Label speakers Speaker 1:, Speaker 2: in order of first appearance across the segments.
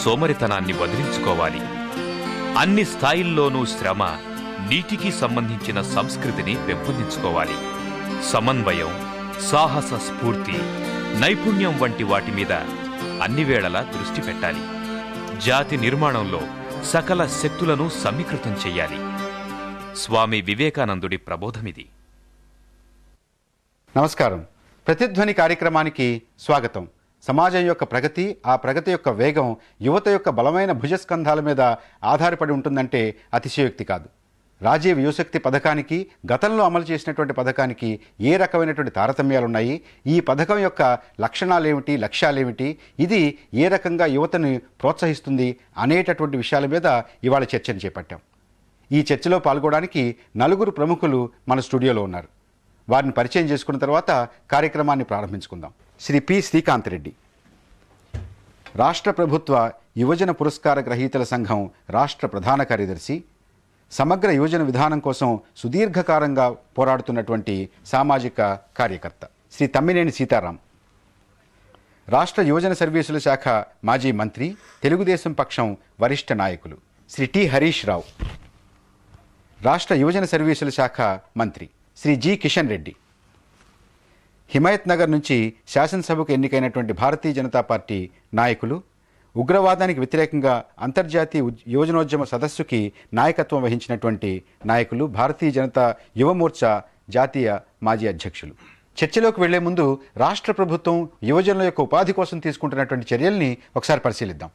Speaker 1: సోమరితనాన్ని వదిలించుకోవాలి అన్ని స్థాయిల్లోనూ శ్రమ నీటికి సంబంధించిన సంస్కృతిని పెంపొందించుకోవాలి సమన్వయం సాహస స్ఫూర్తి నైపుణ్యం వంటి వాటి మీద అన్ని వేళలా దృష్టి పెట్టాలి జాతి నిర్మాణంలో సకల శక్తులను సమీకృతం చెయ్యాలి స్వామి వివేకానందుడి ప్రబోధమిది
Speaker 2: నమస్కారం ప్రతిధ్వని కార్యక్రమానికి స్వాగతం సమాజం యొక్క ప్రగతి ఆ ప్రగతి యొక్క వేగం యువత యొక్క బలమైన భుజస్కంధాల మీద ఆధారపడి ఉంటుందంటే అతిశయోక్తి కాదు రాజీవ్ యువశక్తి పథకానికి గతంలో అమలు చేసినటువంటి పథకానికి ఏ రకమైనటువంటి తారతమ్యాలు ఉన్నాయి ఈ పథకం యొక్క లక్షణాలేమిటి లక్ష్యాలేమిటి ఇది ఏ రకంగా యువతను ప్రోత్సహిస్తుంది అనేటటువంటి విషయాల మీద ఇవాళ చర్చను చేపట్టాం ఈ చర్చలో పాల్గొనడానికి నలుగురు ప్రముఖులు మన స్టూడియోలో ఉన్నారు వారిని పరిచయం చేసుకున్న తర్వాత కార్యక్రమాన్ని ప్రారంభించుకుందాం శ్రీ పి శ్రీకాంత్ రెడ్డి రాష్ట్ర ప్రభుత్వ యువజన పురస్కార గ్రహీతల సంఘం రాష్ట్ర ప్రధాన కార్యదర్శి సమగ్ర యువజన విధానం కోసం సుదీర్ఘకాలంగా పోరాడుతున్నటువంటి సామాజిక కార్యకర్త శ్రీ తమ్మినేని సీతారాం రాష్ట్ర యువజన సర్వీసుల శాఖ మాజీ మంత్రి తెలుగుదేశం పక్షం వరిష్ఠ నాయకులు శ్రీ టి హరీష్ రావు రాష్ట్ర యువజన సర్వీసుల శాఖ మంత్రి శ్రీ జి కిషన్ రెడ్డి హిమాయత్ నగర్ నుంచి శాసనసభకు ఎన్నికైనటువంటి భారతీయ జనతా పార్టీ నాయకులు ఉగ్రవాదానికి వ్యతిరేకంగా అంతర్జాతీయ ఉద్- యువజనోద్యమ సదస్సుకి నాయకత్వం వహించినటువంటి నాయకులు భారతీయ జనతా యువమోర్చా జాతీయ మాజీ అధ్యక్షులు చర్చలోకి వెళ్లే ముందు రాష్ట్ర ప్రభుత్వం యువజనుల యొక్క ఉపాధి కోసం తీసుకుంటున్నటువంటి చర్యల్ని ఒకసారి పరిశీలిద్దాం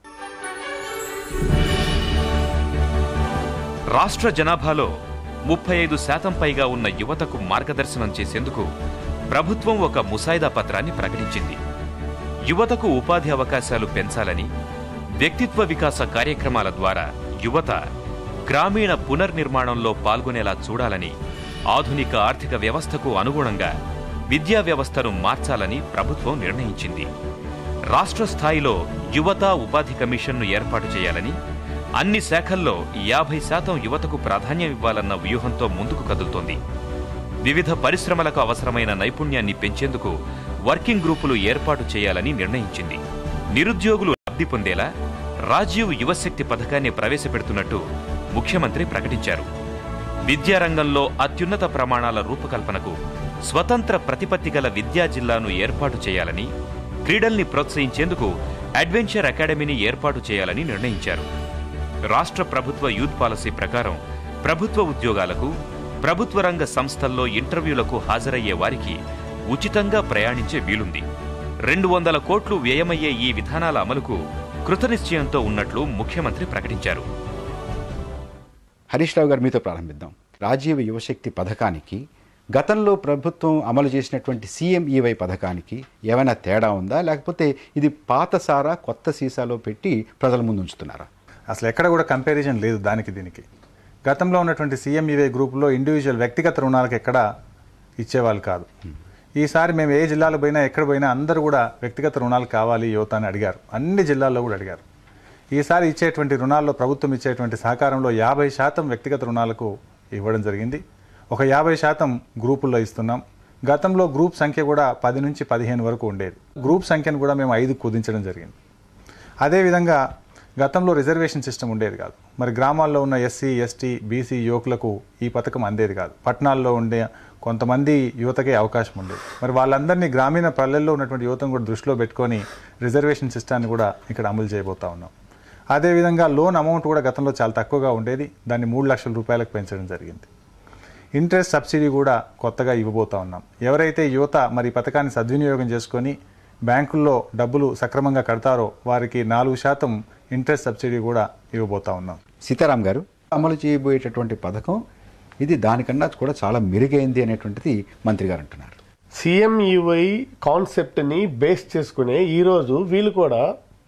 Speaker 1: రాష్ట్ర జనాభాలో ముప్పై ఐదు శాతం పైగా ఉన్న యువతకు మార్గదర్శనం చేసేందుకు ప్రభుత్వం ఒక ముసాయిదా పత్రాన్ని ప్రకటించింది యువతకు ఉపాధి అవకాశాలు పెంచాలని వ్యక్తిత్వ వికాస కార్యక్రమాల ద్వారా యువత గ్రామీణ పునర్నిర్మాణంలో పాల్గొనేలా చూడాలని ఆధునిక ఆర్థిక వ్యవస్థకు అనుగుణంగా విద్యా వ్యవస్థను మార్చాలని ప్రభుత్వం నిర్ణయించింది రాష్ట్ర స్థాయిలో యువత ఉపాధి కమిషన్ను ఏర్పాటు చేయాలని అన్ని శాఖల్లో యాభై శాతం యువతకు ప్రాధాన్యం ఇవ్వాలన్న వ్యూహంతో ముందుకు కదులుతోంది వివిధ పరిశ్రమలకు అవసరమైన నైపుణ్యాన్ని పెంచేందుకు వర్కింగ్ గ్రూపులు ఏర్పాటు చేయాలని నిర్ణయించింది నిరుద్యోగులు లబ్ధి పొందేలా రాజీవ్ యువశక్తి పథకాన్ని ప్రవేశపెడుతున్నట్టు ముఖ్యమంత్రి ప్రకటించారు విద్యారంగంలో అత్యున్నత ప్రమాణాల రూపకల్పనకు స్వతంత్ర ప్రతిపత్తి గల విద్యా జిల్లాను ఏర్పాటు చేయాలని క్రీడల్ని ప్రోత్సహించేందుకు అడ్వెంచర్ అకాడమీని ఏర్పాటు చేయాలని నిర్ణయించారు రాష్ట్ర ప్రభుత్వ యూత్ పాలసీ ప్రకారం ప్రభుత్వ ఉద్యోగాలకు ప్రభుత్వ రంగ సంస్థల్లో ఇంటర్వ్యూలకు హాజరయ్యే వారికి ఉచితంగా ప్రయాణించే వీలుంది రెండు వందల కోట్లు వ్యయమయ్యే ఈ విధానాల అమలుకు కృతనిశ్చయంతో ఉన్నట్లు ముఖ్యమంత్రి ప్రకటించారు
Speaker 2: హరీష్ రావు గారు మీతో ప్రారంభిద్దాం రాజీవ్ యువశక్తి పథకానికి గతంలో ప్రభుత్వం అమలు చేసినటువంటి సీఎంఈవై పథకానికి ఏమైనా తేడా ఉందా లేకపోతే ఇది పాత సారా కొత్త సీసాలో పెట్టి ప్రజల ముందు ఉంచుతున్నారా
Speaker 3: అసలు ఎక్కడ కూడా కంపారిజన్ లేదు దానికి దీనికి గతంలో ఉన్నటువంటి సీఎంఈవై గ్రూపులో ఇండివిజువల్ వ్యక్తిగత రుణాలకు ఎక్కడ ఇచ్చేవాళ్ళు కాదు ఈసారి మేము ఏ జిల్లాలో పోయినా ఎక్కడ పోయినా అందరూ కూడా వ్యక్తిగత రుణాలు కావాలి యువత అని అడిగారు అన్ని జిల్లాల్లో కూడా అడిగారు ఈసారి ఇచ్చేటువంటి రుణాల్లో ప్రభుత్వం ఇచ్చేటువంటి సహకారంలో యాభై శాతం వ్యక్తిగత రుణాలకు ఇవ్వడం జరిగింది ఒక యాభై శాతం గ్రూపుల్లో ఇస్తున్నాం గతంలో గ్రూప్ సంఖ్య కూడా పది నుంచి పదిహేను వరకు ఉండేది గ్రూప్ సంఖ్యను కూడా మేము ఐదు కుదించడం జరిగింది అదేవిధంగా గతంలో రిజర్వేషన్ సిస్టమ్ ఉండేది కాదు మరి గ్రామాల్లో ఉన్న ఎస్సీ ఎస్టీ బీసీ యువకులకు ఈ పథకం అందేది కాదు పట్టణాల్లో ఉండే కొంతమంది యువతకే అవకాశం ఉండేది మరి వాళ్ళందరినీ గ్రామీణ పల్లెల్లో ఉన్నటువంటి యువతను కూడా దృష్టిలో పెట్టుకొని రిజర్వేషన్ సిస్టాన్ని కూడా ఇక్కడ అమలు చేయబోతా ఉన్నాం అదేవిధంగా లోన్ అమౌంట్ కూడా గతంలో చాలా తక్కువగా ఉండేది దాన్ని మూడు లక్షల రూపాయలకు పెంచడం జరిగింది ఇంట్రెస్ట్ సబ్సిడీ కూడా కొత్తగా ఇవ్వబోతా ఉన్నాం ఎవరైతే యువత మరి ఈ పథకాన్ని సద్వినియోగం చేసుకొని బ్యాంకుల్లో డబ్బులు సక్రమంగా కడతారో వారికి నాలుగు శాతం ఇంట్రెస్ట్ సబ్సిడీ కూడా ఇవ్వబోతా ఉన్నాం
Speaker 2: సీతారాం గారు అమలు చేయబోయేటటువంటి పథకం ఇది దానికన్నా కూడా చాలా మెరుగైంది అనేటువంటిది మంత్రి గారు అంటున్నారు
Speaker 4: సిఎంఈవై కాన్సెప్ట్ని బేస్ చేసుకునే ఈరోజు వీళ్ళు కూడా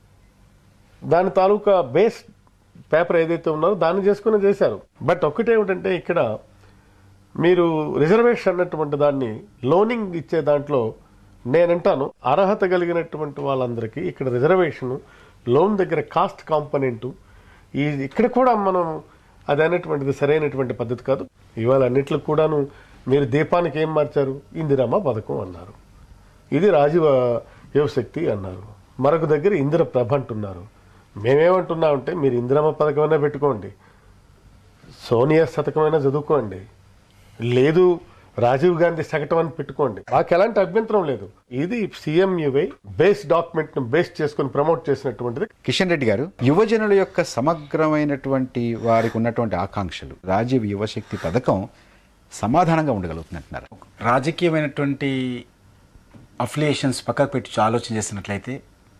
Speaker 4: దాని తాలూకా బేస్ పేపర్ ఏదైతే ఉన్నారో దాన్ని చేసుకుని చేశారు బట్ ఒకటేమిటంటే ఇక్కడ మీరు రిజర్వేషన్ అన్నటువంటి దాన్ని లోనింగ్ ఇచ్చే దాంట్లో నేనంటాను అర్హత కలిగినటువంటి వాళ్ళందరికీ ఇక్కడ రిజర్వేషన్ లోన్ దగ్గర కాస్ట్ కాంపనెంట్ ఈ ఇక్కడ కూడా మనం అది అనేటువంటిది సరైనటువంటి పద్ధతి కాదు ఇవాళ అన్నిట్లో కూడాను మీరు దీపానికి ఏం మార్చారు ఇందిరమ్మ పథకం అన్నారు ఇది రాజీవ యువశక్తి అన్నారు మరొక దగ్గర ఇందిర ప్రభ అంటున్నారు మేమేమంటున్నామంటే మీరు ఇందిరమ్మ పథకమైనా పెట్టుకోండి సోనియా శతకమైనా చదువుకోండి లేదు రాజీవ్ గాంధీ శకటం అని పెట్టుకోండి మాకు ఎలాంటి అభ్యంతరం లేదు ఇది సీఎంయువై బేస్ డాక్యుమెంట్ ను బేస్ చేసుకుని ప్రమోట్ చేసినటువంటిది
Speaker 2: కిషన్ రెడ్డి గారు యువజనుల యొక్క సమగ్రమైనటువంటి వారికి ఉన్నటువంటి ఆకాంక్షలు రాజీవ్ యువశక్తి పథకం సమాధానంగా ఉండగలుగుతుందంటున్నారు
Speaker 5: రాజకీయమైనటువంటి అఫిలియేషన్స్ పక్కకు పెట్టి ఆలోచన చేసినట్లయితే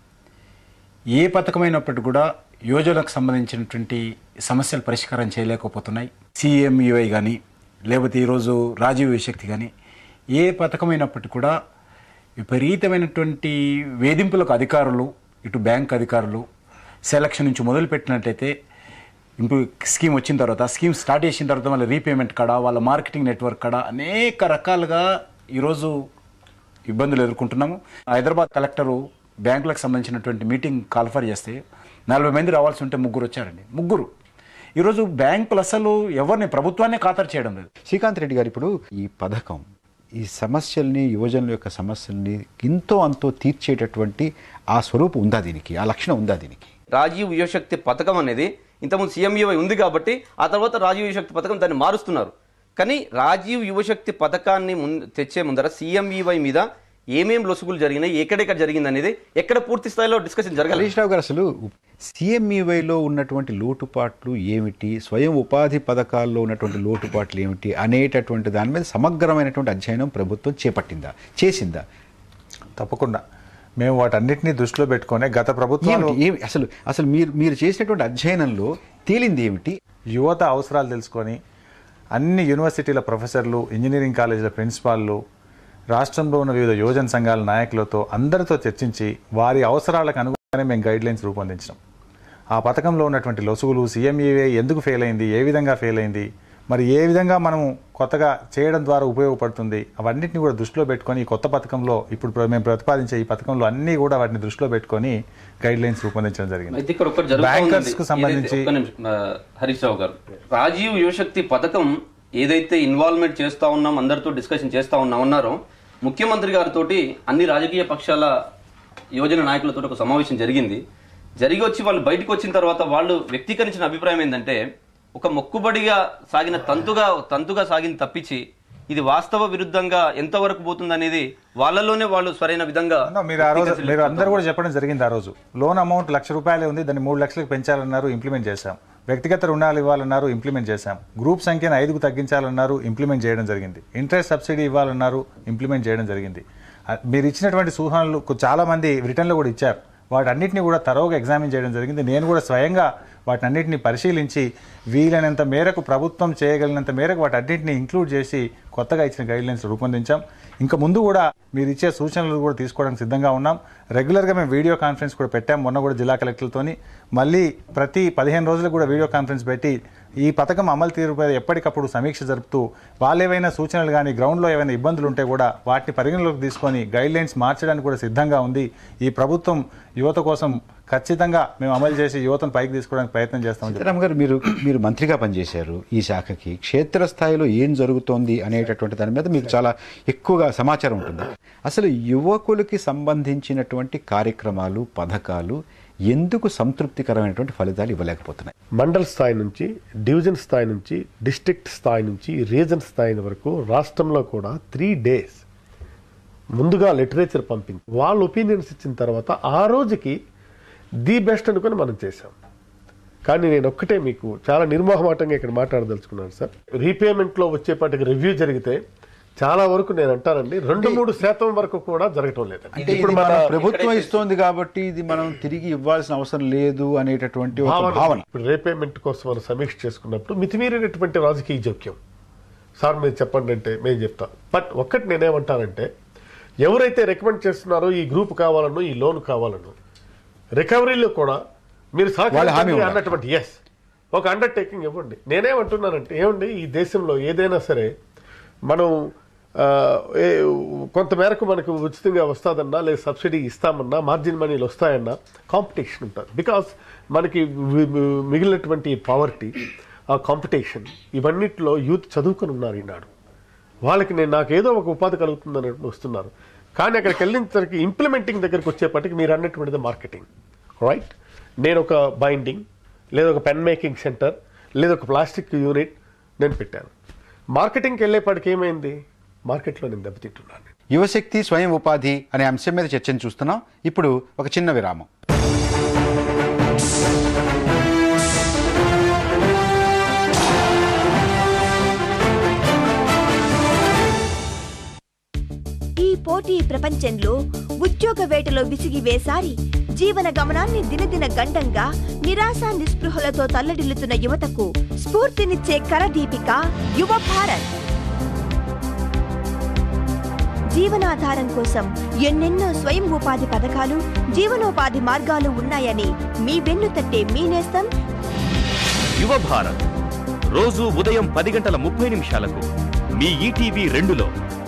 Speaker 5: ఏ పథకమైనప్పటికీ కూడా యోజనకు సంబంధించినటువంటి సమస్యలు పరిష్కారం చేయలేకపోతున్నాయి సిఎంయుఐ కానీ లేకపోతే ఈరోజు రాజీవ్ శక్తి కానీ ఏ పథకమైనప్పటికీ కూడా విపరీతమైనటువంటి వేధింపులకు అధికారులు ఇటు బ్యాంక్ అధికారులు సెలక్షన్ నుంచి మొదలుపెట్టినట్లయితే ఇంప్రూవ్ స్కీమ్ వచ్చిన తర్వాత స్కీమ్ స్టార్ట్ చేసిన తర్వాత వాళ్ళ రీపేమెంట్ కాడ వాళ్ళ మార్కెటింగ్ నెట్వర్క్ కాడ అనేక రకాలుగా ఈరోజు ఇబ్బందులు ఎదుర్కొంటున్నాము హైదరాబాద్ కలెక్టరు బ్యాంకులకు సంబంధించినటువంటి మీటింగ్ కాల్ఫర్ చేస్తే నలభై మంది రావాల్సి ఉంటే ముగ్గురు వచ్చారండి ముగ్గురు ఈరోజు బ్యాంకులు అసలు ఎవరిని ప్రభుత్వాన్ని ఖాతరు చేయడం లేదు
Speaker 2: శ్రీకాంత్ రెడ్డి గారు ఇప్పుడు ఈ పథకం ఈ సమస్యల్ని యువజనుల యొక్క సమస్యల్ని ఇంతో అంతో తీర్చేటటువంటి ఆ స్వరూపం ఉందా దీనికి ఆ లక్షణం ఉందా దీనికి
Speaker 6: రాజీవ్ యువశక్తి పథకం అనేది ఇంతకుముందు సీఎంయువై ఉంది కాబట్టి ఆ తర్వాత రాజీవ్ యువశక్తి పథకం దాన్ని మారుస్తున్నారు కానీ రాజీవ్ యువశక్తి పథకాన్ని ముం- తెచ్చే ముందర సీఎంఈవై మీద ఏమేం లొసుగులు జరిగినాయి ఎక్కడెక్కడ జరిగింది అనేది ఎక్కడ పూర్తి స్థాయిలో డిస్కషన్ జరగాలి
Speaker 2: హరీష్ రావు గారు అసలు సిఎంఈవైలో ఉన్నటువంటి లోటుపాట్లు ఏమిటి స్వయం ఉపాధి పథకాల్లో ఉన్నటువంటి లోటుపాట్లు ఏమిటి అనేటటువంటి దాని మీద సమగ్రమైనటువంటి అధ్యయనం ప్రభుత్వం చేపట్టిందా చేసిందా
Speaker 3: తప్పకుండా మేము వాటన్నిటిని దృష్టిలో పెట్టుకొని గత ప్రభుత్వాలు
Speaker 2: ఏమిటి ఏమి అసలు అసలు మీరు మీరు చేసినటువంటి అధ్యయనంలో తేలింది ఏమిటి
Speaker 3: యువత అవసరాలు తెలుసుకొని అన్ని యూనివర్సిటీల ప్రొఫెసర్లు ఇంజనీరింగ్ కాలేజీల ప్రిన్సిపాల్లు రాష్ట్రంలో ఉన్న వివిధ యువజన సంఘాల నాయకులతో అందరితో చర్చించి వారి అవసరాలకు అనుగుణంగానే మేము గైడ్ లైన్స్ రూపొందించినాం ఆ పథకంలో ఉన్నటువంటి లొసుగులు సీఎంఈఏ ఎందుకు ఫెయిల్ అయింది ఏ విధంగా ఫెయిల్ అయింది మరి ఏ విధంగా మనం కొత్తగా చేయడం ద్వారా ఉపయోగపడుతుంది అవన్నిటిని కూడా దృష్టిలో పెట్టుకొని ఈ కొత్త పథకంలో ఇప్పుడు ప్ర- మేము ప్రతిపాదించే ఈ పథకంలో అన్నీ కూడా వాటిని దృష్టిలో పెట్టుకొని గైడ్ లైన్స్ రూపొందించడం జరిగింది
Speaker 6: అయితే ఇక్కడ ఒకటి జరుగుతూ
Speaker 3: Bankers
Speaker 6: ఉందండి.
Speaker 3: కు సంబంధించి-
Speaker 6: ఏదైతే- ఒక్క నిమిషం, ఆ, హరీష్ రావు గారు రాజీవ్ యువశక్తి పథకం ఏదైతే ఇన్వాల్వ్మెంట్ చేస్తా ఉన్నాం అందరితో డిస్కషన్ చేస్తా ఉన్నాం అన్నారో ముఖ్యమంత్రి గారితో అన్ని రాజకీయ పక్షాల యువజన నాయకులతో ఒక సమావేశం జరిగింది జరిగి వచ్చి వాళ్ళు బయటకు వచ్చిన తర్వాత వాళ్ళు వ్యక్తీకరించిన అభిప్రాయం ఏంటంటే ఒక మొక్కుబడిగా సాగిన తంతుగా తంతుగా సాగింది తప్పించి ఇది వాస్తవ విరుద్ధంగా ఎంతవరకు పోతుంది అనేది వాళ్ళలోనే వాళ్ళు సరైన విధంగా
Speaker 3: అన్న, మీరు ఆ రోజు మీరు అందరూ కూడా చెప్పడం జరిగింది ఆ రోజు లోన్ అమౌంట్ లక్ష రూపాయలే ఉంది దాన్ని మూడు లక్షలకు పెంచాలన్నారు ఇంప్లిమెంట్ చేశాం వ్యక్తిగత రుణాలు ఇవ్వాలన్నారు ఇంప్లిమెంట్ చేశాం గ్రూప్ సంఖ్యను ఐదుకు తగ్గించాలన్నారు ఇంప్లిమెంట్ చేయడం జరిగింది ఇంట్రెస్ట్ సబ్సిడీ ఇవ్వాలన్నారు ఇంప్లిమెంట్ చేయడం జరిగింది ఆ, మీరు ఇచ్చినటువంటి సూచనలు కొ- చాలా మంది రిటర్న్లో కూడా ఇచ్చారు వాటన్నిటిని కూడా తరోగా ఎగ్జామిన్ చేయడం జరిగింది నేను కూడా స్వయంగా వాటన్నిటిని పరిశీలించి వీలైనంత మేరకు ప్రభుత్వం చేయగలిగినంత మేరకు వాటన్నిటిని ఇంక్లూడ్ చేసి కొత్తగా ఇచ్చిన గైడ్ లైన్స్ రూపొందించాం ఇంకా ముందు కూడా మీరు ఇచ్చే సూచనలు కూడా తీసుకోవడానికి సిద్ధంగా ఉన్నాం రెగ్యులర్గా మేము వీడియో కాన్ఫరెన్స్ కూడా పెట్టాం మొన్న కూడా జిల్లా కలెక్టర్లతోని మళ్ళీ ప్రతి పదిహేను రోజులకు కూడా వీడియో కాన్ఫరెన్స్ పెట్టి ఈ పథకం అమలు తీరుపై ఎప్పటికప్పుడు సమీక్ష జరుపుతూ వాళ్ళు ఏవైనా సూచనలు కానీ గ్రౌండ్లో ఏవైనా ఇబ్బందులు ఉంటే కూడా వాటిని పరిగణలోకి తీసుకొని గైడ్ లైన్స్ మార్చడానికి కూడా సిద్ధంగా ఉంది ఈ ప్రభుత్వం యువత కోసం ఖచ్చితంగా మేము అమలు చేసి యువతను పైకి తీసుకోవడానికి ప్రయత్నం చేస్తామని చెప్పి
Speaker 2: సీతారాం గారు మీరు మీరు మంత్రిగా పనిచేశారు ఈ శాఖకి క్షేత్రస్థాయిలో ఏం జరుగుతోంది అనేటటువంటి దాని మీద మీకు చాలా ఎక్కువగా సమాచారం ఉంటుంది అసలు యువకులకి సంబంధించినటువంటి కార్యక్రమాలు పథకాలు ఎందుకు సంతృప్తికరమైనటువంటి ఫలితాలు ఇవ్వలేకపోతున్నాయి
Speaker 4: మండల్ స్థాయి నుంచి డివిజన్ స్థాయి నుంచి డిస్ట్రిక్ట్ స్థాయి నుంచి రీజన్ స్థాయి వరకు రాష్ట్రంలో కూడా త్రీ డేస్ ముందుగా లిటరేచర్ పంపించి వాళ్ళ ఒపీనియన్స్ ఇచ్చిన తర్వాత ఆ రోజుకి ది బెస్ట్ అనుకుని మనం చేసాం కానీ నేను ఒక్కటే మీకు చాలా నిర్మోహమాటంగా ఇక్కడ మాట్లాడదలుచుకున్నాను సార్ రీపేమెంట్లో వచ్చేపాటికి రివ్యూ జరిగితే చాలా వరకు నేను అంటానండి రెండు మూడు శాతం వరకు కూడా జరగటం లేదండి
Speaker 2: అంటే ఇప్పుడు మన ప్రభుత్వం ఇస్తోంది కాబట్టి ఇది మనం తిరిగి ఇవ్వాల్సిన అవసరం లేదు అనేటటువంటి ఒక
Speaker 4: భావన
Speaker 2: భావన
Speaker 4: ఇప్పుడు రీపేమెంట్ కోసం మనం సమీక్ష చేసుకున్నప్పుడు మితిమీరినటువంటి రాజకీయ జోక్యం సార్ మీరు చెప్పండి అంటే మేము చెప్తాం బట్ ఒక్కటి నేనేమంటానంటే ఎవరైతే రికమెండ్ చేస్తున్నారో ఈ గ్రూప్ కావాలనో ఈ లోన్ కావాలనో రికవరీలో కూడా మీరు
Speaker 2: వాళ్ళ హామీ
Speaker 4: సహకరించండి
Speaker 2: ఉండాలి.
Speaker 4: అన్నటువంటి ఎస్ ఒక అండర్టేకింగ్ ఇవ్వండి నేనేమంటున్నానంటే ఏమండి ఈ దేశంలో ఏదైనా సరే మనం ఆ, ఏ- కొంతమేరకు మనకు ఉచితంగా వస్తుందన్నా లేదా సబ్సిడీ ఇస్తామన్నా మార్జిన్ మనీలు వస్తాయన్నా కాంపిటీషన్ ఉంటుంది బికాస్ మనకి వి- వి- మిగిలినటువంటి పావర్టీ ఆ కాంపిటీషన్ ఇవన్నిటిలో యూత్ చదువుకొని ఉన్నారు ఈనాడు వాళ్ళకి నేను నాకు ఏదో ఒక ఉపాధి కలుగుతుందని వస్తున్నారు కానీ అక్కడికి వెళ్ళిన సరికి ఇంప్లిమెంటింగ్ దగ్గరికి వచ్చేపటికి మీరు అన్నటువంటిది మార్కెటింగ్ రైట్ నేను ఒక బైండింగ్ లేదా ఒక పెన్ మేకింగ్ సెంటర్ లేదా ఒక ప్లాస్టిక్ యూనిట్ నేను పెట్టాను మార్కెటింగ్కి వెళ్ళేపాటికి ఏమైంది మార్కెట్లో నేను దెబ్బతింటున్నాను
Speaker 2: యువశక్తి స్వయం ఉపాధి అనే అంశం మీద చర్చను చూస్తున్నాం ఇప్పుడు ఒక చిన్న విరామం
Speaker 7: ఈ పోటీ ప్రపంచంలో ఉద్యోగ వేటలో విసిగి వేసారి జీవన గమనాన్ని దినదిన గండంగా నిరాశ నిస్పృహలతో తల్లడిల్లుతున్న యువతకు స్ఫూర్తినిచ్చే కరదీపిక యువ భారత్ జీవనాధారం కోసం ఎన్నెన్నో స్వయం ఉపాధి పథకాలు జీవనోపాధి మార్గాలు ఉన్నాయని మీ వెన్ను తట్టే మీ నేస్తం
Speaker 1: యువ భారత్ రోజు ఉదయం పది గంటల ముప్పై నిమిషాలకు మీ ఈటీవీ రెండులో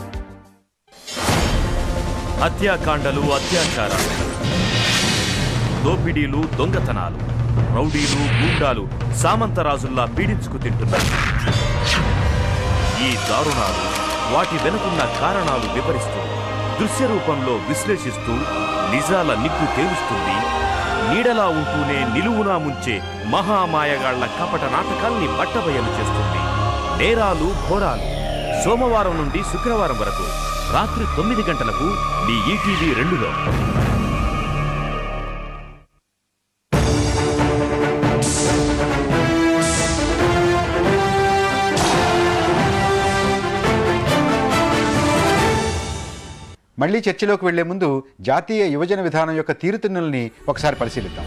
Speaker 1: హత్యాకాండలు అత్యాచారాలు దోపిడీలు దొంగతనాలు రౌడీలు గూండాలు సామంతరాజుల్లా పీడించుకు తింటున్నారు ఈ దారుణాలు వాటి వెనుకున్న కారణాలు వివరిస్తూ దృశ్య రూపంలో విశ్లేషిస్తూ నిజాల నిగ్గు తేలుస్తుంది నీడలా ఉంటూనే నిలువునా ముంచే మహామాయగాళ్ల కపట నాటకాల్ని బట్టబయలు చేస్తుంది నేరాలు ఘోరాలు సోమవారం నుండి శుక్రవారం వరకు రాత్రి తొమ్మిది గంటలకు మీ ఈటీవీ రెండులో
Speaker 2: మళ్ళీ చర్చలోకి వెళ్లే ముందు జాతీయ యువజన విధానం యొక్క తీరుతెన్నుల్ని ఒకసారి పరిశీలిద్దాం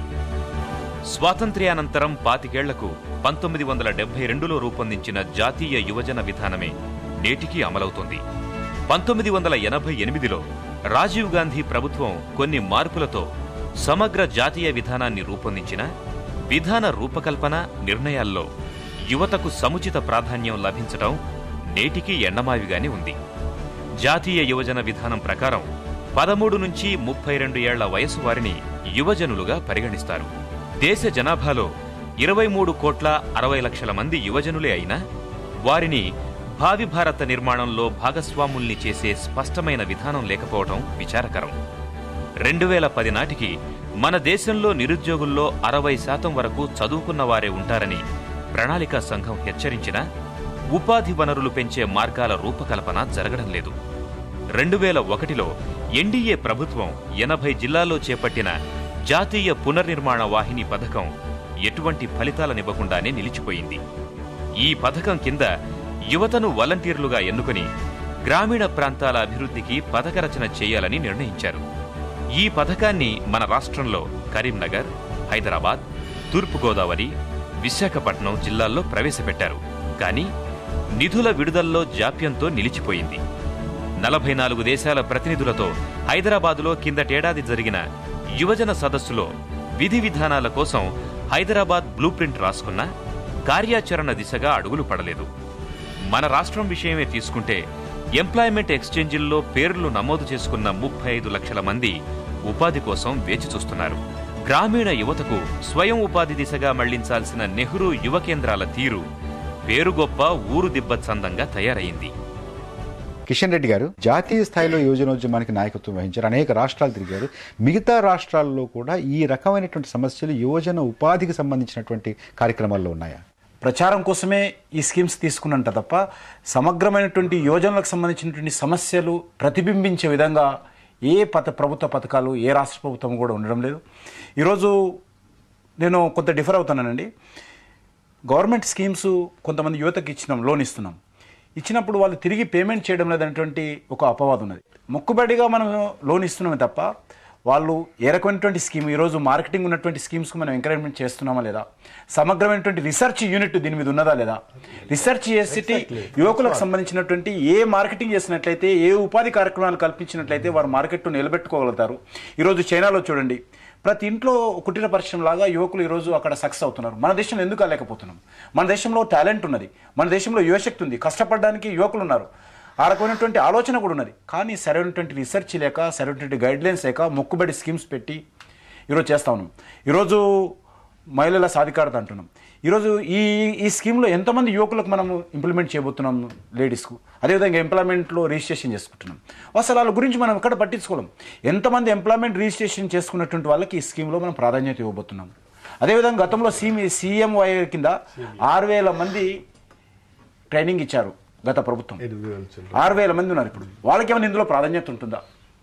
Speaker 1: స్వాతంత్ర్యానంతరం పాతికేళ్లకు పంతొమ్మిది వందల డెబ్బై రెండులో రూపొందించిన జాతీయ యువజన విధానమే నేటికి అమలవుతోంది పంతొమ్మిది వందల ఎనభై ఎనిమిదిలో రాజీవ్ గాంధీ ప్రభుత్వం కొన్ని మార్పులతో సమగ్ర జాతీయ విధానాన్ని రూపొందించిన విధాన రూపకల్పన నిర్ణయాల్లో యువతకు సముచిత ప్రాధాన్యం లభించటం నేటికి ఎండమావిగానే ఉంది జాతీయ యువజన విధానం ప్రకారం పదమూడు నుంచి ముప్పై రెండు ఏళ్ల వయసు వారిని యువజనులుగా పరిగణిస్తారు దేశ జనాభాలో ఇరవై మూడు కోట్ల అరవై లక్షల మంది యువజనులే అయినా వారిని భావి భారత నిర్మాణంలో భాగస్వాముల్ని చేసే స్పష్టమైన విధానం లేకపోవడం విచారకరం రెండు వేల పది నాటికి మన దేశంలో నిరుద్యోగుల్లో అరవై శాతం వరకు చదువుకున్న వారే ఉంటారని ప్రణాళికా సంఘం హెచ్చరించినా ఉపాధి వనరులు పెంచే మార్గాల రూపకల్పన జరగడం లేదు రెండు వేల ఒకటిలో ఎన్డీఏ ప్రభుత్వం ఎనభై జిల్లాల్లో చేపట్టిన జాతీయ పునర్నిర్మాణ వాహిని పథకం ఎటువంటి ఫలితాలనివ్వకుండానే నిలిచిపోయింది ఈ పథకం కింద యువతను వాలంటీర్లుగా ఎన్నుకొని గ్రామీణ ప్రాంతాల అభివృద్ధికి పథక రచన చేయాలని నిర్ణయించారు ఈ పథకాన్ని మన రాష్ట్రంలో కరీంనగర్ హైదరాబాద్ తూర్పుగోదావరి విశాఖపట్నం జిల్లాల్లో ప్రవేశపెట్టారు కానీ నిధుల విడుదలలో జాప్యంతో నిలిచిపోయింది నలభై నాలుగు దేశాల ప్రతినిధులతో హైదరాబాదులో కిందటేడాది జరిగిన యువజన సదస్సులో విధి విధానాల కోసం హైదరాబాద్ బ్లూ ప్రింట్ రాసుకున్న కార్యాచరణ దిశగా అడుగులు పడలేదు మన రాష్ట్రం విషయమే తీసుకుంటే ఎంప్లాయ్మెంట్ ఎక్స్చేంజిల్లో పేర్లు నమోదు చేసుకున్న ముప్పై ఐదు లక్షల మంది ఉపాధి కోసం వేచి చూస్తున్నారు గ్రామీణ యువతకు స్వయం ఉపాధి దిశగా మళ్లించాల్సిన నెహ్రూ యువ కేంద్రాల తీరు పేరు గొప్ప ఊరు దిబ్బ చందంగా తయారైంది
Speaker 2: కిషన్ రెడ్డి గారు జాతీయ స్థాయిలో యువజనోద్యమానికి నాయకత్వం వహించారు అనేక రాష్ట్రాలు తిరిగారు మిగతా రాష్ట్రాల్లో కూడా ఈ రకమైనటువంటి సమస్యలు యువజన ఉపాధికి సంబంధించినటువంటి కార్యక్రమాల్లో ఉన్నాయా
Speaker 5: ప్రచారం కోసమే ఈ స్కీమ్స్ తీసుకున్నంట తప్ప సమగ్రమైనటువంటి యోజనలకు సంబంధించినటువంటి సమస్యలు ప్రతిబింబించే విధంగా ఏ పథ ప్రభుత్వ పథకాలు ఏ రాష్ట్ర ప్రభుత్వం కూడా ఉండడం లేదు ఈరోజు నేను కొంత డిఫర్ అవుతానండి గవర్నమెంట్ స్కీమ్స్ కొంతమంది యువతకి ఇచ్చినాం లోన్ ఇస్తున్నాం ఇచ్చినప్పుడు వాళ్ళు తిరిగి పేమెంట్ చేయడం లేదనేటువంటి ఒక అపవాదం ఉన్నది మొక్కుబడిగా మనం లోన్ ఇస్తున్నామే తప్ప వాళ్ళు ఏ రకమైనటువంటి స్కీమ్ ఈరోజు మార్కెటింగ్ ఉన్నటువంటి స్కీమ్స్కి మనం ఎంకరేజ్మెంట్ చేస్తున్నామా లేదా సమగ్రమైనటువంటి రీసెర్చ్ యూనిట్ దీని మీద ఉన్నదా లేదా రీసెర్చ్ చేసి యువకులకు సంబంధించినటువంటి ఏ మార్కెటింగ్ చేసినట్లయితే ఏ ఉపాధి కార్యక్రమాలు కల్పించినట్లయితే వారు మార్కెట్ నిలబెట్టుకోగలుగుతారు ఈరోజు చైనాలో చూడండి ప్రతి ఇంట్లో కుటీర పరిశ్రమ లాగా యువకులు ఈరోజు అక్కడ సక్సెస్ అవుతున్నారు మన దేశంలో ఎందుకు కాలేకపోతున్నాం మన దేశంలో టాలెంట్ ఉన్నది మన దేశంలో యువశక్తి ఉంది కష్టపడడానికి యువకులు ఉన్నారు ఆ రకమైనటువంటి ఆలోచన కూడా ఉన్నది కానీ సరైనటువంటి రీసెర్చ్ లేక సరైనటువంటి గైడ్లైన్స్ లేక మొక్కుబడి స్కీమ్స్ పెట్టి ఈరోజు చేస్తా ఉన్నాం ఈరోజు మహిళల సాధికారత అంటున్నాం ఈరోజు ఈ ఈ స్కీమ్లో ఎంతమంది యువకులకు మనం ఇంప్లిమెంట్ చేయబోతున్నాం లేడీస్కు అదేవిధంగా ఎంప్లాయ్మెంట్లో రిజిస్ట్రేషన్ చేసుకుంటున్నాం అసలు వాళ్ళ గురించి మనం ఎక్కడ పట్టించుకోలేం ఎంతమంది ఎంప్లాయ్మెంట్ రిజిస్ట్రేషన్ చేసుకున్నటువంటి వాళ్ళకి ఈ స్కీమ్లో మనం ప్రాధాన్యత ఇవ్వబోతున్నాం అదేవిధంగా గతంలో సీఎం సీఎంవై కింద ఆరు వేల మంది ట్రైనింగ్ ఇచ్చారు గత ప్రభుత్వం ఆరు వేల మంది ఉన్నారు ఇప్పుడు వాళ్ళకి ఏమైనా ఇందులో ప్రాధాన్యత ఉంటుందా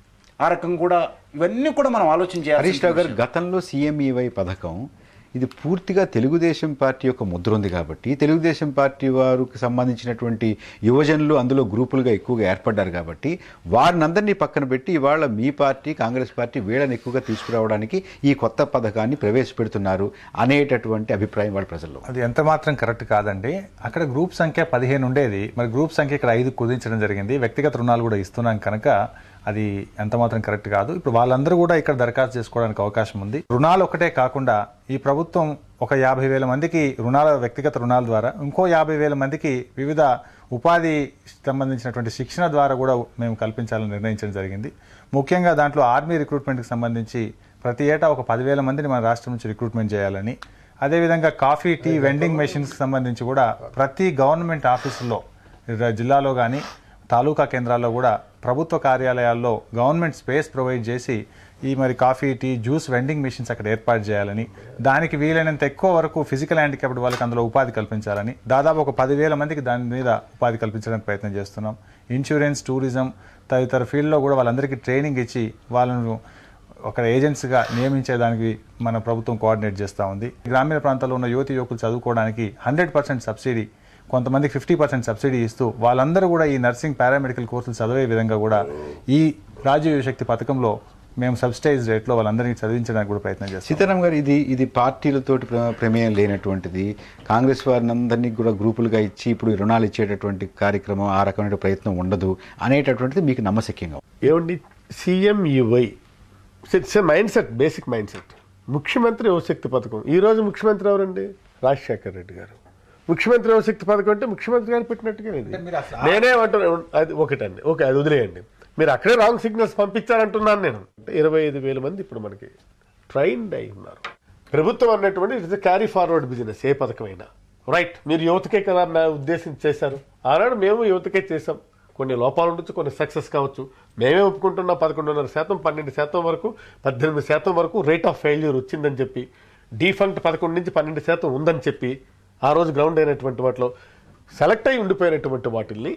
Speaker 5: ఆ రకం కూడా ఇవన్నీ కూడా మనం ఆలోచన
Speaker 2: హరీష్ రావు గారు
Speaker 5: చేయాలి
Speaker 2: గతంలో సీఎంఈవై పథకం ఇది పూర్తిగా తెలుగుదేశం పార్టీ యొక్క ముద్ర ఉంది కాబట్టి తెలుగుదేశం పార్టీ వారికి సంబంధించినటువంటి యువజనులు అందులో గ్రూపులుగా ఎక్కువగా ఏర్పడ్డారు కాబట్టి వారినందరినీ పక్కన పెట్టి ఇవాళ మీ పార్టీ కాంగ్రెస్ పార్టీ వీళ్ళని ఎక్కువగా తీసుకురావడానికి ఈ కొత్త పథకాన్ని ప్రవేశపెడుతున్నారు అనేటటువంటి అభిప్రాయం వాళ్ళ ప్రజల్లో
Speaker 3: అది ఎంత మాత్రం కరెక్ట్ కాదండి అక్కడ గ్రూప్ సంఖ్య పదిహేను ఉండేది మరి గ్రూప్ సంఖ్య ఇక్కడ ఐదు కుదించడం జరిగింది వ్యక్తిగత రుణాలు కూడా ఇస్తున్నాం కనుక అది ఎంత మాత్రం కరెక్ట్ కాదు ఇప్పుడు వాళ్ళందరూ కూడా ఇక్కడ దరఖాస్తు చేసుకోవడానికి అవకాశం ఉంది రుణాలు ఒకటే కాకుండా ఈ ప్రభుత్వం ఒక యాభై వేల మందికి రుణాల వ్యక్తిగత రుణాల ద్వారా ఇంకో యాభై వేల మందికి వివిధ ఉపాధి సంబంధించినటువంటి శిక్షణ ద్వారా కూడా మేము కల్పించాలని నిర్ణయించడం జరిగింది ముఖ్యంగా దాంట్లో ఆర్మీ రిక్రూట్మెంట్కి సంబంధించి ప్రతి ఏటా ఒక పదివేల మందిని మన రాష్ట్రం నుంచి రిక్రూట్మెంట్ చేయాలని అదేవిధంగా కాఫీ టీ వెండింగ్ మెషిన్స్కి సంబంధించి కూడా ప్రతి గవర్నమెంట్ ఆఫీసుల్లో ర- జిల్లాలో కానీ తాలూకా కేంద్రాల్లో కూడా ప్రభుత్వ కార్యాలయాల్లో గవర్నమెంట్ స్పేస్ ప్రొవైడ్ చేసి ఈ మరి coffee tea juice vending machines అక్కడ ఏర్పాటు చేయాలని దానికి వీలైనంత ఎక్కువ వరకు ఫిజికల్ హ్యాండిక్యాప్డ్ వాళ్ళకి అందులో ఉపాధి కల్పించాలని దాదాపు ఒక పదివేల మందికి దాని మీద ఉపాధి కల్పించడానికి ప్రయత్నం చేస్తున్నాం ఇన్సూరెన్స్ టూరిజం తదితర ఫీల్డ్లో కూడా వాళ్ళందరికీ ట్రైనింగ్ ఇచ్చి వాళ్ళను ఒక ఏజెన్సీగా నియమించేదానికి మన ప్రభుత్వం కోఆర్డినేట్ చేస్తూ ఉంది గ్రామీణ ప్రాంతాల్లో ఉన్న యువతి యువకులు చదువుకోవడానికి హండ్రెడ్ పర్సెంట్ సబ్సిడీ కొంతమందికి ఫిఫ్టీ పర్సెంట్ సబ్సిడీ ఇస్తూ వాళ్ళందరూ కూడా ఈ నర్సింగ్ పారామెడికల్ కోర్సులు చదివే విధంగా కూడా ఈ రాజీవ్ యువశక్తి పథకంలో మేము సబ్సిడైజ్ రేట్లో వాళ్ళందరినీ చదివించడానికి కూడా ప్రయత్నం చేస్తాం
Speaker 2: సీతారాం గారు ఇది ఇది పార్టీలతోటి ప్ర- ప్రమేయం లేనటువంటిది కాంగ్రెస్ వారిని అందరినీ కూడా గ్రూపులుగా ఇచ్చి ఇప్పుడు రుణాలు ఇచ్చేటటువంటి కార్యక్రమం ఆ రకమైన ప్రయత్నం ఉండదు అనేటటువంటిది మీకు నమ్మశక్యంగా ఉంది.
Speaker 4: ఏమండి CMEY it's a mindset basic mindset ముఖ్యమంత్రి యువశక్తి పథకం ఈ రోజు ముఖ్యమంత్రి ఎవరండి రాజశేఖర్ రెడ్డి గారు ముఖ్యమంత్రి యువశక్తి పథకం అంటే ముఖ్యమంత్రి గారు పెట్టినట్టుగా ఇది నేనే అంటున్నా అది ఒకటండి ఓకే అది వదిలేయండి మీరు అక్కడే రాంగ్ సిగ్నల్స్ పంపించారంటున్నాను నేను అంటే ఇరవై ఐదు వేల మంది ఇప్పుడు మనకి ట్రైన్డ్ అయి ఉన్నారు ప్రభుత్వం అన్నటువంటి ఇట్స్ క్యారీ ఫార్వర్డ్ బిజినెస్ ఏ పథకమైనా రైట్ మీరు యువతకే కదా నా ఉద్దేశం చేశారు ఆనాడు మేము యువతకే చేసాం కొన్ని లోపాలు ఉండొచ్చు కొన్ని సక్సెస్ కావచ్చు మేమే ఒప్పుకుంటున్న పదకొండున్నర శాతం పన్నెండు శాతం వరకు పద్దెనిమిది శాతం వరకు రేట్ ఆఫ్ ఫెయిల్యూర్ వచ్చిందని చెప్పి డీఫంక్ట్ పదకొండు నుంచి పన్నెండు శాతం ఉందని చెప్పి ఆ రోజు గ్రౌండ్ అయినటువంటి వాటిలో సెలెక్ట్ అయి ఉండిపోయినటువంటి వాటిల్ని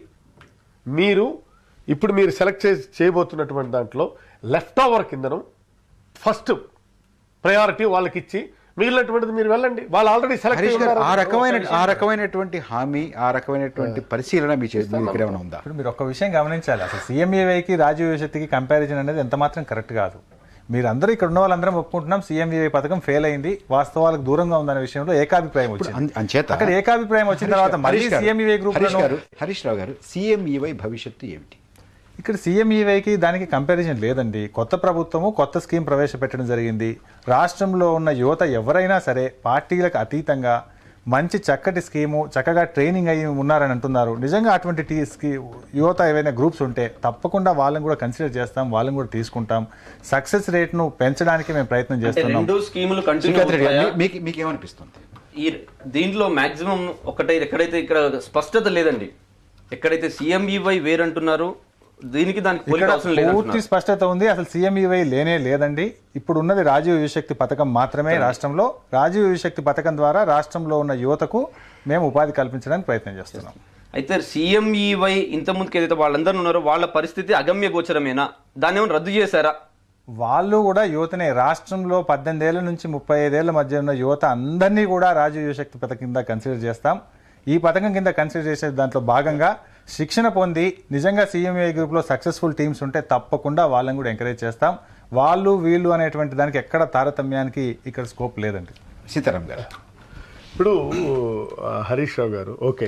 Speaker 4: మీరు ఇప్పుడు మీరు సెలెక్ట్ చేసి చేయబోతున్నటువంటి దాంట్లో లెఫ్ట్ ఓవర్ కిందను ఫస్ట్ ప్రయారిటీ వాళ్ళకి ఇచ్చి మిగిలినటువంటిది మీరు వెళ్ళండి వాళ్ళు ఆల్రెడీ సెలెక్ట్
Speaker 2: హరీష్ గారు ఆ రకమైన ఆ రకమైనటువంటి హామీ ఆ రకమైనటువంటి పరిశీలన మీ చేతి మీ దగ్గర ఏమైనా ఉందా
Speaker 3: ఇప్పుడు మీరు ఒక విషయం గమనించాలి అసలు సీఎంఏవైకి రాజీవ్ యువశక్తికి కంపారిజన్ అనేది ఎంత మాత్రం కరెక్ట్ కాదు మీరు అందరూ ఇక్కడ ఉన్న వాళ్ళందరం ఒప్పుకుంటున్నాం సీఎంఏవై పథకం ఫెయిల్ అయింది వాస్తవాలకు దూరంగా ఉందనే విషయంలో ఏకాభిప్రాయం వచ్చింది
Speaker 2: అం- అంచేత
Speaker 3: అక్కడ ఏకాభిప్రాయం వచ్చిన తర్వాత మళ్ళీ
Speaker 2: హరీష్ గారు,
Speaker 3: సీఎంఈవై గ్రూప్
Speaker 2: హరీష్ గారు హరీష్ రావు గారు సిఎంఈవై భవిష్యత్తు ఏమిటి
Speaker 3: ఇక్కడ సీఎంఈవైకి దానికి కంపారిజన్ లేదండి కొత్త ప్రభుత్వము కొత్త స్కీమ్ ప్రవేశపెట్టడం జరిగింది రాష్ట్రంలో ఉన్న యువత ఎవరైనా సరే పార్టీలకు అతీతంగా మంచి చక్కటి స్కీము చక్కగా ట్రైనింగ్ అయ్యి ఉన్నారని అంటున్నారు నిజంగా అటువంటి టీ స్కీ యువత ఏవైనా గ్రూప్స్ ఉంటే తప్పకుండా వాళ్ళని కూడా కన్సిడర్ చేస్తాం వాళ్ళని కూడా తీసుకుంటాం సక్సెస్ రేట్ను పెంచడానికి మేము ప్రయత్నం
Speaker 6: అంటే
Speaker 3: చేస్తున్నాం
Speaker 6: రెండు స్కీములు కంటిన్యూ
Speaker 2: శ్రీకాంత్ రెడ్డి గారు
Speaker 6: అవుతాయా?
Speaker 2: మీ- మీకు మీకు ఏమనిపిస్తుంది
Speaker 6: ఈ దీంట్లో మాక్సిమం ఒకటే ఎక్కడైతే ఇక్కడ స్పష్టత లేదండి ఎక్కడైతే సిఎంఈవై వేరంటున్నారు దీనికి దానికి పోలిక
Speaker 3: ఇక్కడ
Speaker 6: అవసరం
Speaker 3: పూర్తి
Speaker 6: లేదంటున్నారు
Speaker 3: స్పష్టత ఉంది అసలు సీఎంఈవై లేనే లేదండి ఇప్పుడు ఉన్నది రాజీవ్ యువశక్తి పథకం మాత్రమే రాష్ట్రంలో రాజీవ్ యువశక్తి పథకం ద్వారా రాష్ట్రంలో ఉన్న యువతకు మేము ఉపాధి కల్పించడానికి ప్రయత్నం చేస్తున్నాం
Speaker 6: అయితే సిఎంఈవై ఇంత ముందుకు ఏదైతే వాళ్ళందరూ ఉన్నారో వాళ్ళ పరిస్థితి అగమ్య గోచరమేనా దాన్ని ఏమైనా రద్దు చేశారా
Speaker 3: వాళ్ళు కూడా యువతనే రాష్ట్రంలో పద్దెనిమిది ఏళ్ల నుంచి ముప్పై ఐదేళ్ల మధ్య ఉన్న యువత అందరినీ కూడా రాజీవ్ యువశక్తి పథకం కింద కన్సిడర్ చేస్తాం ఈ పథకం కింద కన్సిడర్ చేసే దాంట్లో భాగంగా శిక్షణ పొంది నిజంగా సీఎంఏ గ్రూప్లో సక్సెస్ఫుల్ టీమ్స్ ఉంటే తప్పకుండా వాళ్ళని కూడా ఎంకరేజ్ చేస్తాం వాళ్ళు వీళ్ళు అనేటువంటి దానికి ఎక్కడ తారతమ్యానికి ఇక్కడ స్కోప్ లేదండి
Speaker 2: సీతారాం గారు
Speaker 4: ఇప్పుడు ఆ, హరీష్ రావు గారు ఓకే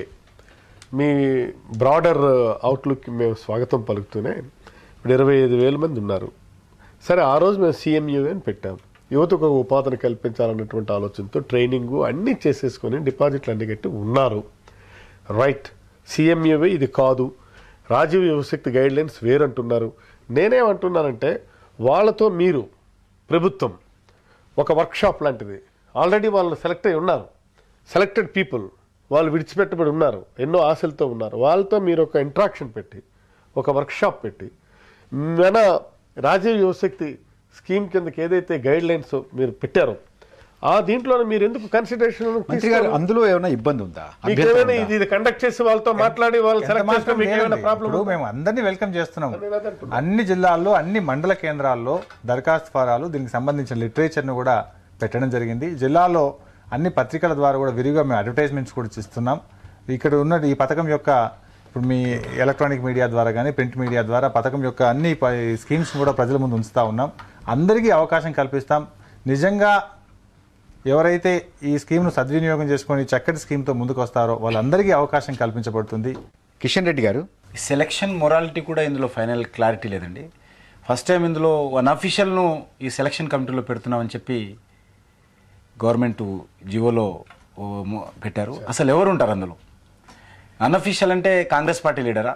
Speaker 4: మీ బ్రాడర్ అవుట్లుక్ మేము స్వాగతం పలుకుతూనే ఇప్పుడు ఇరవై ఐదు వేల మంది ఉన్నారు సరే ఆ రోజు మేము సీఎంయూ అని పెట్టాం యువతకు ఒక ఉపాధిని కల్పించాలన్నటువంటి ఆలోచనతో ట్రైనింగ్ అన్నీ చేసేసుకొని డిపాజిట్లు అన్ని కట్టి ఉన్నారు రైట్ సీఎంయూవే ఇది కాదు రాజీవ్ యువశక్తి గైడ్ లైన్స్ వేరంటున్నారు నేనేమంటున్నానంటే వాళ్ళతో మీరు ప్రభుత్వం ఒక వర్క్షాప్ లాంటిది ఆల్రెడీ వాళ్ళు సెలెక్ట్ అయి ఉన్నారు సెలెక్టెడ్ పీపుల్ వాళ్ళు విడిచిపెట్టబడి ఉన్నారు ఎన్నో ఆశలతో ఉన్నారు వాళ్ళతో మీరు ఒక ఇంట్రాక్షన్ పెట్టి ఒక వర్క్షాప్ పెట్టి మన రాజీవ్ యువశక్తి స్కీమ్ కిందకి ఏదైతే గైడ్ లైన్స్ మీరు పెట్టారో ఆ దీంట్లో మీరు ఎందుకు కన్సిడరేషన్
Speaker 2: మంత్రి గారు అందులో ఏమైనా ఇబ్బంది ఉందా
Speaker 4: మీకు
Speaker 2: అభ్యంతరం
Speaker 4: ఏమైనా
Speaker 2: ఉందా?
Speaker 4: ఇది ఇది కండక్ట్ చేసి వాళ్ళతో మాట్లాడి వాళ్ళు
Speaker 3: ఎంత
Speaker 4: సెలెక్ట్
Speaker 3: మాత్రం
Speaker 4: చేస్తే మీకు ఏమైనా
Speaker 3: లేదండి.
Speaker 4: ప్రాబ్లం
Speaker 3: ఇప్పుడు మేము అందరినీ వెల్కమ్ చేస్తున్నాం అన్ని జిల్లాల్లో అన్ని మండల కేంద్రాల్లో దరఖాస్తు ఫారాలు దీనికి సంబంధించిన లిటరేచర్ను కూడా పెట్టడం జరిగింది జిల్లాలో అన్ని పత్రికల ద్వారా కూడా విరిగా మేము అడ్వర్టైజ్మెంట్స్ కూడా ఇస్తున్నాం ఇక్కడ ఉన్న ఈ పథకం యొక్క ఇప్పుడు మీ ఎలక్ట్రానిక్ మీడియా ద్వారా కానీ ప్రింట్ మీడియా ద్వారా పథకం యొక్క అన్ని ప- స్కీమ్స్ కూడా ప్రజల ముందు ఉంచుతా ఉన్నాం అందరికీ అవకాశం కల్పిస్తాం నిజంగా ఎవరైతే ఈ స్కీమ్ను సద్వినియోగం చేసుకొని చక్కటి స్కీమ్తో ముందుకు వస్తారో వాళ్ళందరికీ అవకాశం కల్పించబడుతుంది
Speaker 2: కిషన్ రెడ్డి గారు
Speaker 5: సెలక్షన్ మొరాలిటీ కూడా ఇందులో ఫైనల్ క్లారిటీ లేదండి ఫస్ట్ టైం ఇందులో వన్ అఫీషియల్ను ఈ సెలక్షన్ కమిటీలో పెడుతున్నామని చెప్పి గవర్నమెంట్ జివోలో ఓ మొ- పెట్టారు అసలు ఎవరు ఉంటారు అందులో అన్అఫీషియల్ అంటే కాంగ్రెస్ పార్టీ లీడరా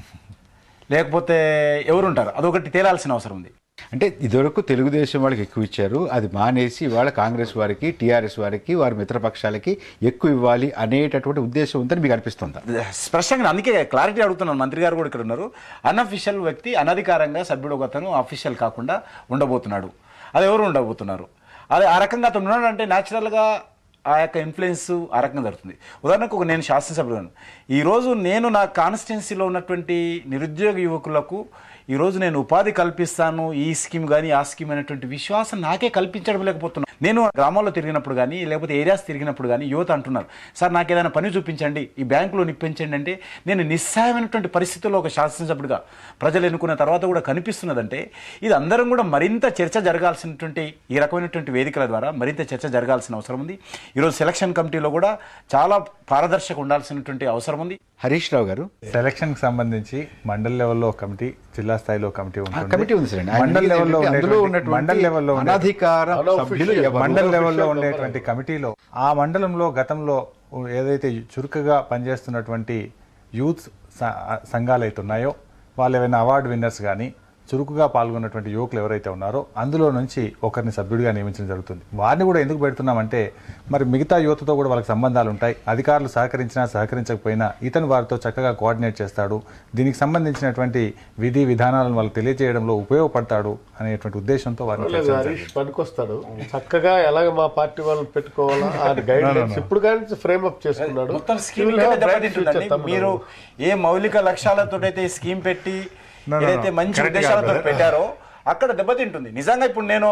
Speaker 5: లేకపోతే ఎవరు ఉంటారు అదొకటి తేలాల్సిన అవసరం ఉంది
Speaker 2: అంటే ఇదివరకు తెలుగుదేశం వాళ్ళకి ఎక్కువ ఇచ్చారు అది మానేసి ఇవాళ కాంగ్రెస్ వారికి టీఆర్ఎస్ వారికి వారి మిత్రపక్షాలకి ఎక్కువ ఇవ్వాలి అనేటటువంటి ఉద్దేశం ఉందని మీకు అనిపిస్తుందా
Speaker 5: స్పష్టంగా అందుకే క్లారిటీ అడుగుతున్నాను మంత్రి గారు కూడా ఇక్కడ ఉన్నారు అన్అఫీషియల్ వ్యక్తి అనధికారంగా సభ్యుడు ఒక అతను అఫీషియల్ కాకుండా ఉండబోతున్నాడు అది ఎవరు ఉండబోతున్నారు అది ఆ రకంగా అతను ఉన్నాడు అంటే న్యాచురల్గా ఆ యొక్క ఇన్ఫ్లుయెన్స్ ఆ రకంగా జరుగుతుంది ఉదాహరణకు ఒక నేను శాసనసభ్యులను ఈరోజు నేను నా కాన్స్టిట్యున్సీలో ఉన్నటువంటి నిరుద్యోగ యువకులకు ఈరోజు నేను ఉపాధి కల్పిస్తాను ఈ స్కీమ్ కానీ ఆ స్కీమ్ అనేటువంటి విశ్వాసం నాకే కల్పించడం లేకపోతున్నాను నేను గ్రామాల్లో తిరిగినప్పుడు కానీ లేకపోతే ఏరియాస్ తిరిగినప్పుడు కానీ యువత అంటున్నారు సార్ నాకు ఏదైనా పని చూపించండి ఈ బ్యాంకులో నిప్పించండి అంటే నేను నిస్సాయమైనటువంటి పరిస్థితుల్లో ఒక శాసనసభ్యుడిగా ప్రజలు ఎన్నుకున్న తర్వాత కూడా కనిపిస్తున్నదంటే ఇది అందరం కూడా మరింత చర్చ జరగాల్సినటువంటి ఈ రకమైనటువంటి వేదికల ద్వారా మరింత చర్చ జరగాల్సిన అవసరం ఉంది ఈరోజు సెలక్షన్ కమిటీలో కూడా చాలా పారదర్శక ఉండాల్సినటువంటి అవసరం ఉంది
Speaker 2: హరీష్ రావు గారు
Speaker 3: సెలక్షన్ కి సంబంధించి మండల్ లెవెల్లో ఒక కమిటీ జిల్లా స్థాయిలో ఒక కమిటీ ఉంటుంది
Speaker 2: కమిటీ ఉంది సార్ అండి. ఆయన
Speaker 3: మండల్
Speaker 2: అడిగేది
Speaker 3: లెవెల్లో
Speaker 2: ఏంటంటే అందులో
Speaker 3: ఉండేటువంటి-
Speaker 2: ఉన్నటువంటి
Speaker 3: మండల్ లెవెల్లో ఉండే-
Speaker 2: అనధికార సభ్యులు ఎవరు?
Speaker 3: మండల్ లెవెల్లో ఉండేటువంటి కమిటీలో ఆ మండలంలో గతంలో ఏదైతే చురుకుగా పనిచేస్తున్నటువంటి యూత్ స- సంఘాలు అయితే ఉన్నాయో వాళ్ళు ఏమైనా అవార్డు విన్నర్స్ కానీ చురుకుగా పాల్గొన్నటువంటి యువకులు ఎవరైతే ఉన్నారో అందులో నుంచి ఒకరిని సభ్యుడిగా నియమించడం జరుగుతుంది వారిని కూడా ఎందుకు పెడుతున్నామంటే మరి మిగతా యువతతో కూడా వాళ్ళకి సంబంధాలు ఉంటాయి అధికారులు సహకరించినా సహకరించకపోయినా ఇతను వారితో చక్కగా కోఆర్డినేట్ చేస్తాడు దీనికి సంబంధించినటువంటి విధి విధానాలను వాళ్ళకి తెలియజేయడంలో ఉపయోగపడతాడు అనేటువంటి ఉద్దేశంతో వారిని
Speaker 4: లేదు
Speaker 3: చేర్చడం
Speaker 4: హరీష్ పనికొస్తాడు చక్కగా ఎలాగ మా పార్టీ వాళ్ళని పెట్టుకోవాలా ఆ గైడ్ లైన్స్ ఇప్పుడు కానీ ఫ్రేమ్ అప్ చేసుకున్నాడు
Speaker 5: మొత్తం
Speaker 4: He
Speaker 5: scheme
Speaker 4: will have bright
Speaker 5: దెబ్బతింటుందండి
Speaker 4: future, తమ్ముడు.
Speaker 5: మీరు ఏ మౌలిక లక్ష్యాలతో అయితే ఈ స్కీమ్ పెట్టి
Speaker 3: No, no, no.
Speaker 5: ఏదైతే మంచి
Speaker 3: Correct
Speaker 5: ఉద్దేశాలతో
Speaker 3: కాదు.
Speaker 5: పెట్టారో అక్కడ దెబ్బతింటుంది నిజంగా ఇప్పుడు నేను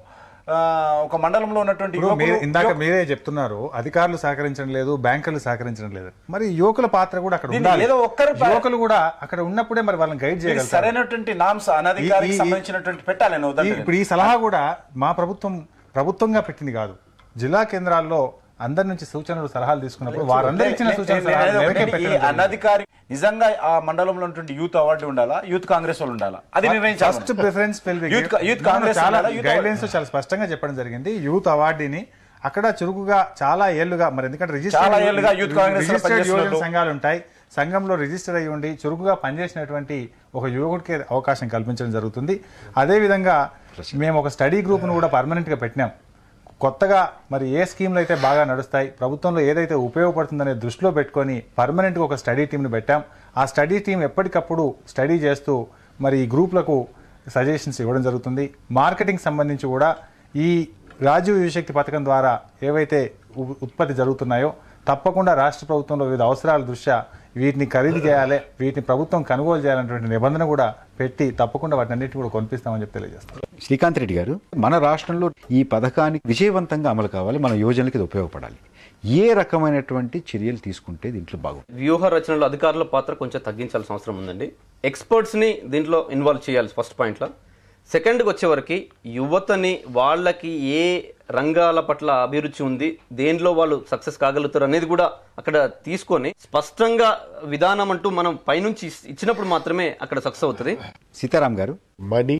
Speaker 5: ఆ, ఒక మండలంలో ఉన్నటువంటి
Speaker 3: ఇప్పుడు మీరు
Speaker 5: యువకులు-
Speaker 3: ఇందాక
Speaker 5: యువకులు-
Speaker 3: మీరే చెప్తున్నారు అధికారులు సహకరించడం లేదు బ్యాంకులు సహకరించడం లేదు మరి యువకుల పాత్ర కూడా అక్కడ
Speaker 5: దీన్ని
Speaker 3: ఉండాలి
Speaker 5: ఏదో ఒక్కరు ప-
Speaker 3: యువకులు కూడా అక్కడ ఉన్నప్పుడే మరి వాళ్ళని గైడ్
Speaker 5: మీరు
Speaker 3: చేయగలుగుతారు
Speaker 5: సరైనటువంటి నామ్స్ అనధికారికి
Speaker 3: ఈ- ఈ-
Speaker 5: సంబంధించినటువంటి పెట్టాలి నేను
Speaker 3: ఈ-
Speaker 5: వద్దంటలేను.
Speaker 3: ఇప్పుడు ఈ సలహా కూడా మా ప్రభుత్వం ప్రభుత్వంగా పెట్టింది కాదు జిల్లా కేంద్రాల్లో అందరి నుంచి సూచనలు సలహాలు తీసుకున్నప్పుడు వారందరూ ఇచ్చిన
Speaker 5: నేను-
Speaker 3: సూచనలు
Speaker 5: నేను
Speaker 3: సలహాలు
Speaker 5: అనేది
Speaker 3: మేరకే
Speaker 5: ఒకటి, ఈ
Speaker 3: పెట్టడం జరిగింది.
Speaker 5: అనధికారి నిజంగా ఆ మండలంలో ఉన్నటువంటి యూత్ అవార్డు ఉండాలా యూత్ కాంగ్రెస్ వాళ్ళు ఉండాలా అది నిర్ణయించాలి
Speaker 3: ఫస్ట్ ప్రిఫరెన్స్
Speaker 5: యూత్ కా- యూత్ కాంగ్రెస్
Speaker 3: చాలా
Speaker 5: ఉండాలా? యూత్
Speaker 3: గైడ్ లైన్స్ చాలా స్పష్టంగా చెప్పడం జరిగింది యూత్ అవార్డుని అక్కడ చురుకుగా చాలా ఏళ్లుగా మరి ఎందుకంటే
Speaker 5: చాలా ఏళ్లుగా యూత్ కాంగ్రెస్ లో
Speaker 3: రిజిస్టర్డ్
Speaker 5: పనిచేస్తున్నారు.
Speaker 3: యువజన సంఘాలు ఉంటాయి సంఘంలో రిజిస్టర్ అయ్యి ఉండి చురుకుగా పనిచేసినటువంటి ఒక యువకుడికి అవకాశం కల్పించడం జరుగుతుంది అదేవిధంగా మేము ఒక స్టడీ గ్రూప్ను కూడా పర్మనెంట్ గా పెట్టినాం కొత్తగా మరి ఏ స్కీమ్లు అయితే బాగా నడుస్తాయి ప్రభుత్వంలో ఏదైతే ఉపయోగపడుతుందనే దృష్టిలో పెట్టుకొని పర్మనెంట్గా ఒక స్టడీ టీంని పెట్టాం ఆ స్టడీ టీం ఎప్పటికప్పుడు స్టడీ చేస్తూ మరి ఈ గ్రూప్లకు సజెషన్స్ ఇవ్వడం జరుగుతుంది మార్కెటింగ్ సంబంధించి కూడా ఈ రాజీవ్ యువశక్తి పథకం ద్వారా ఏవైతే ఉ- ఉత్పత్తి జరుగుతున్నాయో తప్పకుండా రాష్ట్ర ప్రభుత్వంలో వివిధ అవసరాల దృష్ట్యా వీటిని ఖరీదు చేయాలి వీటిని ప్రభుత్వం కొనుగోలు చేయాలనేటువంటి నిబంధన కూడా పెట్టి తప్పకుండా వాటిని అన్నింటినీ కూడా కొనిపిస్తామని చెప్పి తెలియజేస్తాం
Speaker 2: శ్రీకాంత్ రెడ్డి గారు మన రాష్ట్రంలో ఈ పథకానికి విజయవంతంగా అమలు కావాలి మన యువజనులకి ఇది ఉపయోగపడాలి ఏ రకమైనటువంటి చర్యలు తీసుకుంటే దీంట్లో బాగుంటుంది
Speaker 6: వ్యూహ రచనలో అధికారుల పాత్ర కొంచెం తగ్గించాల్సిన అవసరం ఉందండి ఎక్స్పర్ట్స్ ని దీంట్లో ఇన్వాల్వ్ చేయాలి ఫస్ట్ పాయింట్లో సెకండ్కి వచ్చేవరకు యువతని వాళ్ళకి ఏ రంగాల పట్ల అభిరుచి ఉంది దేంట్లో వాళ్ళు సక్సెస్ కాగలుగుతారు అనేది కూడా అక్కడ తీసుకొని స్పష్టంగా విధానం అంటూ మనం పైనుంచి ఇచ్చినప్పుడు మాత్రమే అక్కడ సక్సెస్ అవుతుంది
Speaker 2: సీతారాం గారు
Speaker 4: మనీ